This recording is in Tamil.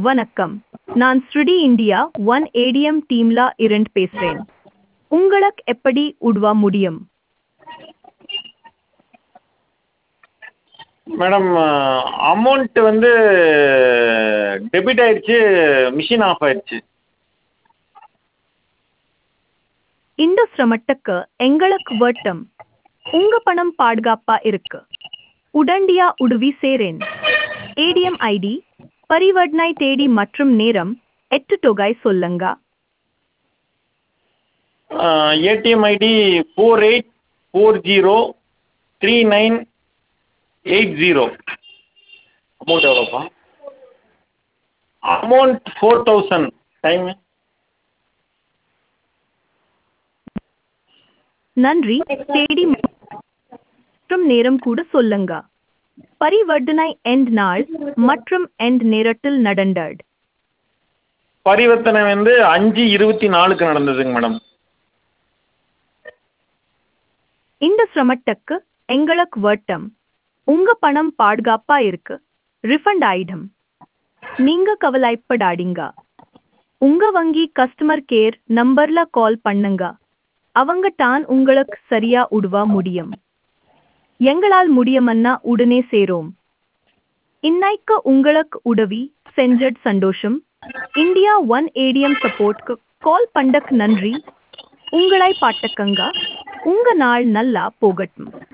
வணக்கம் நான் ஸ்ருடி இந்தியா ஒன் ஏடிஎம் டீம்ல இருந்து பேசுறேன் உங்களுக்கு எப்படி உதவ முடியும் மேடம் அமௌண்ட் வந்து டெபிட் ஆயிடுச்சு மிஷின் ஆஃப் ஆயிடுச்சு இந்த சிரமத்துக்கு எங்களுக்கு வட்டம் உங்க பணம் பாதுகாப்பா இருக்கு உடனடியா உதவி சேரேன் ஏடிஎம் ஐடி பரிவர்த்தனை தேதி மற்றும் நேரம் எட்டு தொகை சொல்லுங்க ATM ID four eight four zero three nine eight zero amount எவ்வளோப்பா அமௌண்ட் ஃபோர் தௌசண்ட் டைமு நன்றி தேதி மற்றும் நேரம் கூட சொல்லுங்க பரிவர்த்தனை எண்ட் நாள் மற்றும் எண்ட் நேரத்தில் நடந்தது பரிவர்த்தனை வந்து அஞ்சு இருபத்தி நாலுக்கு நடந்ததுங்க மேடம் இந்த சிரமத்துக்கு எங்களுக்கு வட்டம் உங்க பணம் பாதுகாப்பா இருக்கு ரிஃபண்ட் ஆயிடும் நீங்க கவலைப்படாதீங்க உங்க வங்கி கஸ்டமர் கேர் நம்பர்ல கால் பண்ணுங்க அவங்க தான் உங்களுக்கு சரியா உதவ முடியும் எங்களால் முடியுமன்னா உடனே சேரோம் இன்னைக்கு உங்களுக்கு உதவி செஞ்சட் சந்தோஷம் இந்தியா ஒன் ஏடிஎம் சப்போர்ட்க்கு கால் பண்ணக்கு நன்றி உங்களை பாட்டக்கங்க உங்க நாள் நல்லா போகட்டும்